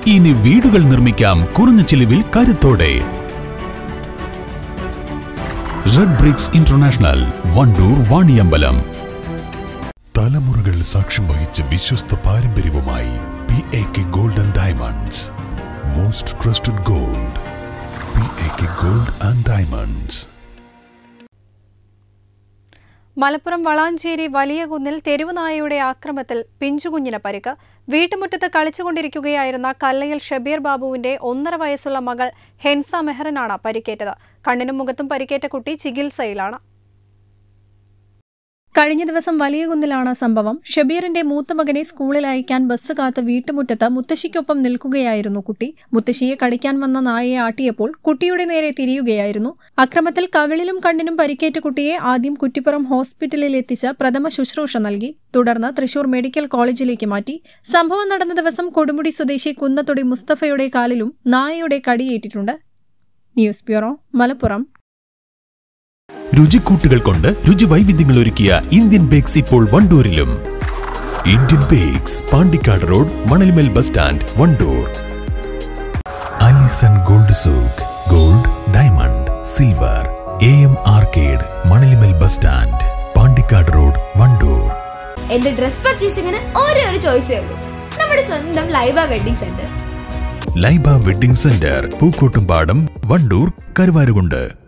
ഇനി വീടുകൾ നിർമ്മിക്കാം കുറഞ്ഞ ചിലവിൽ കരുത്തോടെ red bricks international Wandoor Vaniyambalam തലമുറകൾ സാക്ഷ്യം വഹിച്ച വിശ്വസ്ത പാരമ്പര്യവുമായി P A K gold and diamonds most trusted gold P A K gold and diamonds Malappuram Valanchery വലിയ കുന്നിൽ തെരുവുനായയുടെ ആക്രമത്തിൽ പിഞ്ചുകുഞ്ഞിന് പരിക്ക് വീട്ടുമുറ്റത്ത് കളിച്ചുകൊണ്ടിരിക്കുകയായിരുന്ന കല്ലയിൽ ഷബീർ ബാബുവിന്റെ ഒന്നര വയസ്സുള്ള മകൾ ഹെൻസ മെഹറിനാണ് പരിക്കേറ്റത് കണ്ണിനും മുഖത്തും പരിക്കേറ്റ കുട്ടി ചികിത്സയിലാണ് കഴിഞ്ഞ ദിവസം വലിയ കുന്നിലാണ് സംഭവം ഷബീറിന്റെ മൂത്ത മകനെ സ്കൂളിൽ അയക്കാൻ ബസ് കാത്ത് വീട്ടുമുറ്റത്ത് മുത്തശ്ശിക്കൊപ്പം നിൽക്കുകയായിരുന്നു കുട്ടി മുത്തശ്ശിയെ കടിക്കാൻ വന്ന നായയെ ആട്ടിയപ്പോൾ കുട്ടിയുടെ നേരെ തിരിയുകയായിരുന്നു അക്രമത്തിൽ കവിളിലും കണ്ണിനും പരിക്കേറ്റ കുട്ടിയെ ആദ്യം കുറ്റിപ്പുറം ഹോസ്പിറ്റലിൽ എത്തിച്ച് പ്രഥമ ശുശ്രൂഷ നൽകി തുടർന്ന് തൃശൂർ മെഡിക്കൽ കോളേജിലേക്ക് മാറ്റി സംഭവം നടന്ന ദിവസം കൊടുമുടി സ്വദേശി കുന്നത്തൊടി മുസ്തഫയുടെ കാലിലും നായയുടെ കടിയേറ്റിട്ടുണ്ട് ന്യൂസ് ബ്യൂറോ മലപ്പുറം രുചിക്കൂട്ടുകൾ കൊണ്ട് രുചി വൈവിധ്യങ്ങൾ ഒരുക്കിയ ഇന്ത്യൻ ബേക്സ് ഇപ്പോൾ വണ്ടൂരിലും Indian bakes Pandikkad road Manalmel bus stand Wandoor Alison gold souk gold diamond silver A M arcade Manalimal bus stand Pandikkad road Wandoor എന്റെ ഡ്രസ് പർച്ചേസിംഗിന് ഒരേ ഒരു ചോയ്സേ ഉള്ളൂ നമ്മുടെ സ്വന്തം Laiba wedding centre Laiba wedding centre Pookkottumpadam Wandoor Karuvarakundu